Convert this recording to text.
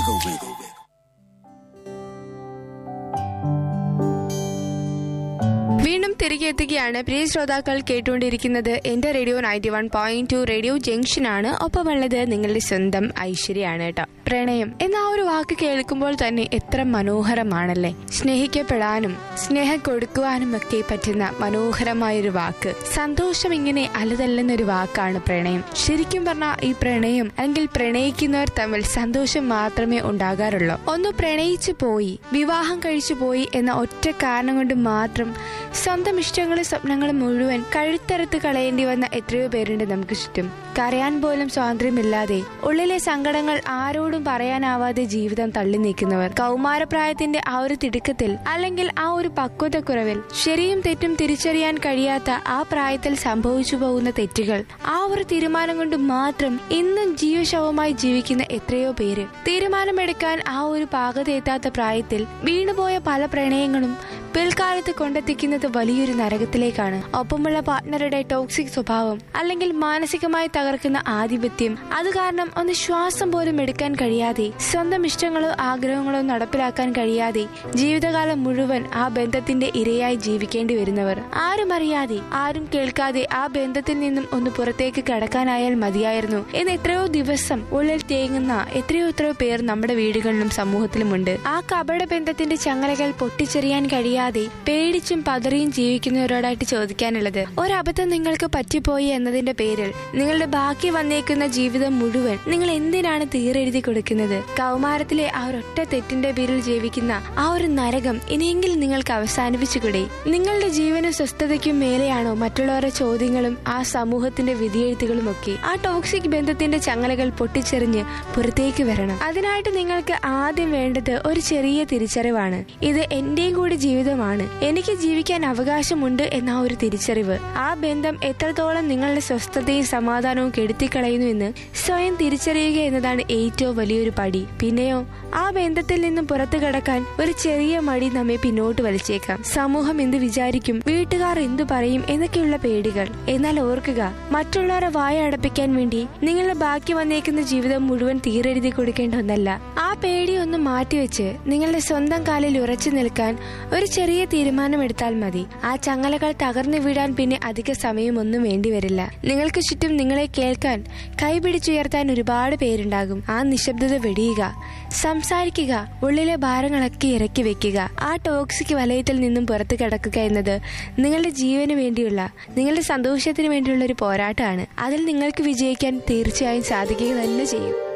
Wiggle, wiggle, wiggle. വീണ്ടും തിരികെ എത്തുകയാണ് പ്രിയ ശ്രോതാക്കൾ കേട്ടുകൊണ്ടിരിക്കുന്നത് എന്റെ radio ninety one point two radio junction ആണ് ഒപ്പമുള്ളത് നിങ്ങളുടെ സ്വന്തം ഐശ്വര്യാണ് കേട്ടോ പ്രണയം എന്ന ആ ഒരു വാക്ക് കേൾക്കുമ്പോൾ തന്നെ എത്ര മനോഹരമാണല്ലേ സ്നേഹിക്കപ്പെടാനും സ്നേഹം കൊടുക്കുവാനും ഒക്കെ പറ്റുന്ന മനോഹരമായൊരു വാക്ക് സന്തോഷം ഇങ്ങനെ അലതല്ലെന്നൊരു വാക്കാണ് പ്രണയം ശരിക്കും പറഞ്ഞാൽ ഈ പ്രണയം അല്ലെങ്കിൽ പ്രണയിക്കുന്നവർ തമ്മിൽ സന്തോഷം മാത്രമേ ഉണ്ടാകാറുള്ളൂ ഒന്ന് പ്രണയിച്ചു പോയി വിവാഹം കഴിച്ചു പോയി എന്ന ഒറ്റ കാരണം കൊണ്ട് മാത്രം സ്വന്തം ഇഷ്ടങ്ങളും സ്വപ്നങ്ങളും മുഴുവൻ കഴുത്തറുത്ത് കളയേണ്ടി വന്ന എത്രയോ പേരുണ്ട് നമുക്ക് ചുറ്റും കരയാൻ പോലും സ്വാതന്ത്ര്യമില്ലാതെ ഉള്ളിലെ സങ്കടങ്ങൾ ആരോടും പറയാനാവാതെ ജീവിതം തള്ളി നീക്കുന്നവർ കൗമാരപ്രായത്തിന്റെ ആ ഒരു തിടുക്കത്തിൽ അല്ലെങ്കിൽ ആ ഒരു പക്വതക്കുറവിൽ ശരിയും തെറ്റും തിരിച്ചറിയാൻ കഴിയാത്ത ആ പ്രായത്തിൽ സംഭവിച്ചു പോകുന്ന തെറ്റുകൾ ആ ഒരു തീരുമാനം കൊണ്ട് മാത്രം ഇന്നും ജീവശവമായി ജീവിക്കുന്ന എത്രയോ പേര് തീരുമാനമെടുക്കാൻ ആ ഒരു പാകത എത്താത്ത പ്രായത്തിൽ വീണുപോയ പല പ്രണയങ്ങളും പിൽക്കാലത്ത് കൊണ്ടെത്തിക്കുന്നത് വലിയൊരു നരകത്തിലേക്കാണ് ഒപ്പമുള്ള പാർട്ട്ണറുടെ ടോക്സിക് സ്വഭാവം അല്ലെങ്കിൽ മാനസികമായി തകർക്കുന്ന ആധിപത്യം അത് കാരണം ഒന്ന് ശ്വാസം പോലും എടുക്കാൻ കഴിയാതെ സ്വന്തം ഇഷ്ടങ്ങളോ ആഗ്രഹങ്ങളോ നടപ്പിലാക്കാൻ കഴിയാതെ ജീവിതകാലം മുഴുവൻ ആ ബന്ധത്തിന്റെ ഇരയായി ജീവിക്കേണ്ടി വരുന്നവർ ആരും അറിയാതെ ആരും കേൾക്കാതെ ആ ബന്ധത്തിൽ നിന്നും ഒന്ന് പുറത്തേക്ക് കടക്കാനായാൽ മതിയായിരുന്നു എന്ന് എത്രയോ ദിവസം ഉള്ളിൽ തേങ്ങുന്ന എത്രയോ എത്രയോ പേർ നമ്മുടെ വീടുകളിലും സമൂഹത്തിലുമുണ്ട് ആ കപട ബന്ധത്തിന്റെ ചങ്ങലകൾ പൊട്ടിച്ചെറിയാൻ കഴിയാതെ പേടിച്ചും പതറിയും ജീവിക്കുന്നവരോടായിട്ട് ചോദിക്കാനുള്ളത് ഒരബദ്ധം നിങ്ങൾക്ക് പറ്റിപ്പോയി എന്നതിന്റെ പേരിൽ നിങ്ങളുടെ ബാക്കി വന്നേക്കുന്ന ജീവിതം മുഴുവൻ നിങ്ങൾ എന്തിനാണ് തീരെഴുതി കൊടുക്കുന്നത് കൗമാരത്തിലെ ആ ഒരൊറ്റ തെറ്റിന്റെ പേരിൽ ജീവിക്കുന്ന ആ ഒരു നരകം ഇനിയെങ്കിലും നിങ്ങൾക്ക് അവസാനിപ്പിച്ചുകൂടെ നിങ്ങളുടെ ജീവനും സ്വസ്ഥതയ്ക്കും മേലെയാണോ മറ്റുള്ളവരുടെ ചോദ്യങ്ങളും ആ സമൂഹത്തിന്റെ വിധിയെഴുത്തുകളും ഒക്കെ ആ ടോക്സിക് ബന്ധത്തിന്റെ ചങ്ങലകൾ പൊട്ടിച്ചെറിഞ്ഞ് പുറത്തേക്ക് വരണം അതിനായിട്ട് നിങ്ങൾക്ക് ആദ്യം വേണ്ടത് ഒരു ചെറിയ തിരിച്ചറിവാണ് ഇത് എന്റെയും കൂടി ജീവിതമാണ് എനിക്ക് ജീവിക്കാൻ അവകാശമുണ്ട് എന്ന ആ ഒരു തിരിച്ചറിവ് ആ ബന്ധം എത്രത്തോളം നിങ്ങളുടെ സ്വസ്ഥതയും സമാധാനവും കെടുത്തിക്കളയുന്നു എന്ന് സ്വയം തിരിച്ചറിയുക എന്നതാണ് ഏറ്റവും വലിയൊരു പടി പിന്നെയോ ആ ബന്ധത്തിൽ നിന്നും പുറത്തു കടക്കാൻ ഒരു ചെറിയ മടി നമ്മെ പിന്നോട്ട് വലിച്ചേക്കാം സമൂഹം എന്ത് വിചാരിക്കും വീട്ടുകാർ എന്തു പറയും എന്നൊക്കെയുള്ള പേടികൾ എന്നാൽ ഓർക്കുക മറ്റുള്ളവരെ വായ അടപ്പിക്കാൻ വേണ്ടി നിങ്ങളുടെ ബാക്കി വന്നേക്കുന്ന ജീവിതം മുഴുവൻ തീരെഴുതി കൊടുക്കേണ്ട ഒന്നല്ല ആ പേടി ഒന്ന് മാറ്റിവെച്ച് നിങ്ങളുടെ സ്വന്തം കാലിൽ ഉറച്ചു നിൽക്കാൻ ഒരു ചെറിയ തീരുമാനമെടുത്താൽ മതി ആ ചങ്ങലകൾ തകർന്നു വീഴാൻ പിന്നെ അധിക സമയമൊന്നും വേണ്ടിവരില്ല നിങ്ങൾക്ക് ചുറ്റും നിങ്ങളെ കേൾക്കാൻ കൈപിടിച്ചുയർത്താൻ ഒരുപാട് പേരുണ്ടാകും ആ നിശബ്ദത വെടിയുക സംസാരിക്കുക ഉള്ളിലെ ഭാരങ്ങളൊക്കെ ഇറക്കി വെക്കുക ആ ടോക്സിക് വലയത്തിൽ നിന്നും പുറത്തു കിടക്കുക എന്നത് നിങ്ങളുടെ ജീവന് വേണ്ടിയുള്ള നിങ്ങളുടെ സന്തോഷത്തിന് വേണ്ടിയുള്ള ഒരു പോരാട്ടമാണ് അതിൽ നിങ്ങൾക്ക് വിജയിക്കാൻ തീർച്ചയായും സാധിക്കുക തന്നെ ചെയ്യും